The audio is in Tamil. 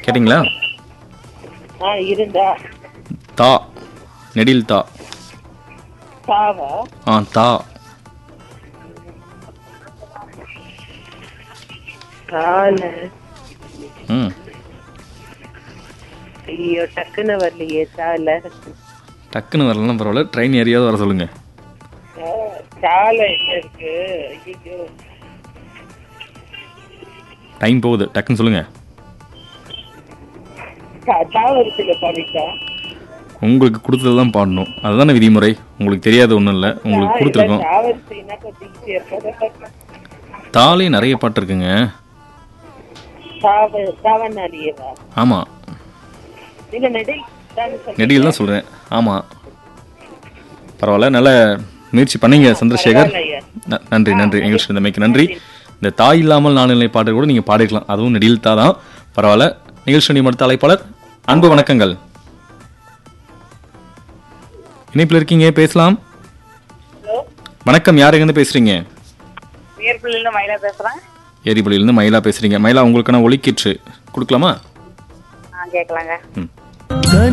கேட்டிங்களா ஆ இருந்தா தா நெடில் தா சாவா ஆ தா கால ம் ஐயோ டக்குன்னு வரலையே சால டக்குன்னு வரலாம் பரவாயில்ல ட்ரெயின் ஏரியாவது வர சொல்லுங்க சால என்ன இருக்கு ஐயோ டைம் போகுது டக்குன்னு சொல்லுங்க தாவரத்துல பாடிட்டா உங்களுக்கு கொடுத்தது தான் பாடணும் அதுதானே விதிமுறை உங்களுக்கு தெரியாத ஒன்றும் இல்லை உங்களுக்கு கொடுத்துருக்கோம் தாவரத்தினா கத்திக்கிட்டே இருப்பத தாலே நிறைய பாட்டு இருக்குங்க சாவ சாவனாலியவா ஆமாம் நீங்க நெடில் தான் சொல்றீங்க. நெடியில் தான் சொல்கிறேன் ஆமாம் பரவாயில்ல நல்ல முயற்சி பண்ணீங்க சந்திரசேகர் பரவாயில்லையே. ந- நன்றி நன்றி நிகழ்ச்சி இருந்தமைக்கு நன்றி இந்த தாய் இல்லாமல் நானிலை பாட்டு கூட நீங்கள் பாடிக்கலாம் அதுவும் நெடியில் தா தான் பரவாயில்ல நிகழ்ச்சி மடுத்த அழைப்பாளர் அன்பு வணக்கங்கள் இணைப்பில் இருக்கீங்க பேசலாம் ஹலோ வணக்கம் யார் எங்கேருந்து பேசுறீங்க உயர்பிள்ளைல மயிலா பேசுறேன் ஏரிபலியிலேருந்து மயிலா பேசுறீங்க மயிலா உங்களுக்கான ஒலிக்கிற்று கொடுக்கலாமா ஆ கேட்கலாங்க ம்